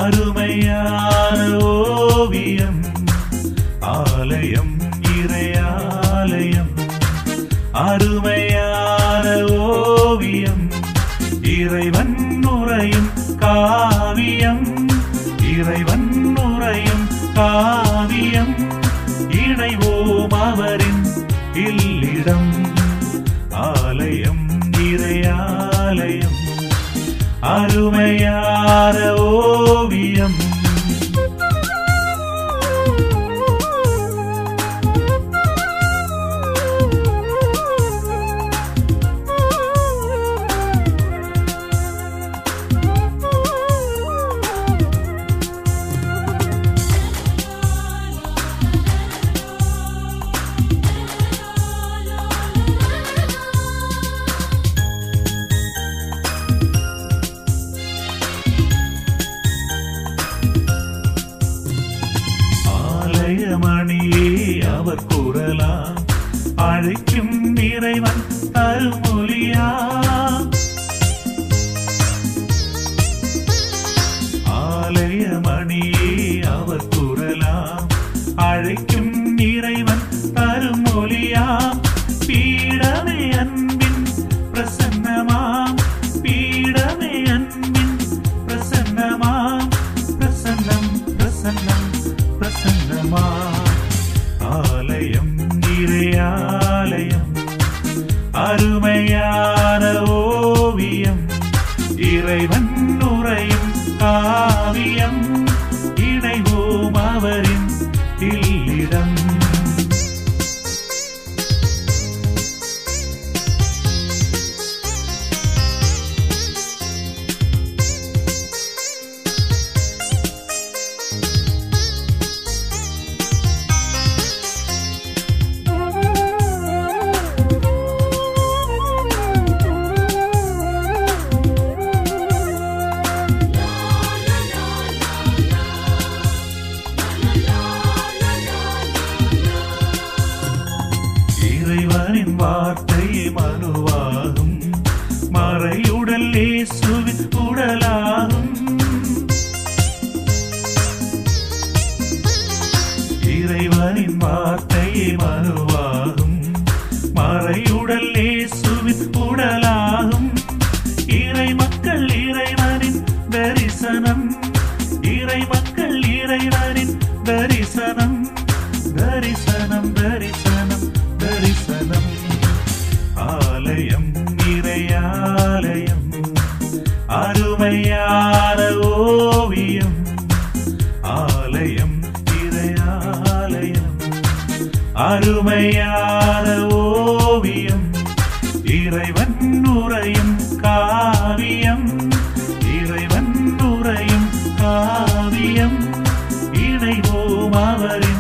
அருமையான ஓவியம் ஆலயம் இறையாலயம் அருமையான ஓவியம் இறைவன் நுரையும் காவியம் இறைவன் நுரையும் காவியம் இணைவோம் அவரின் இல்லிடம் ஆலயம் இறையாலயம் அருமையான ஓவியம் ஆலயமணியே அவர் குரலா அழைக்கும் இறைவன் அருமொழியா ஆலயமணியே அவர் குரலா அழைக்கும் இறைவன் அருமொழியா பீடமே அன்பின் பிரசன்னமாம் பீடமே அன்பின் பிரசன்னமாம் பிரசன்னம் பிரசன்னம் பிரசன்னமா ஆலயம் இறையாலயம் அருமையான ஓவியம் இறைவன் உரையும் காவியம் இணைவோம் அவரின் இல்லிடம் இறைவனின் வார்த்தை மனுவாகும் மறையுடல் இயேசுவின் உடலாகும் இறைவனின் வார்த்தை மனுவாகும் மறையுடல் இயேசுவின் உடலாகும் இறை மக்கள் இறைவனின் தரிசனம் இறை மக்கள் இறைவனின் தரிசனம் தரிசனம் தரிசனம் தரிசனம் ஆலயம் இறையாலயம் அருமையான ஓவியம் ஆலயம் இறையாலயம் அருமையான ஓவியம் இறைவன் உரையும் காவியம் இறைவன் உரையும் காவியம் இணைவோம் அவரின்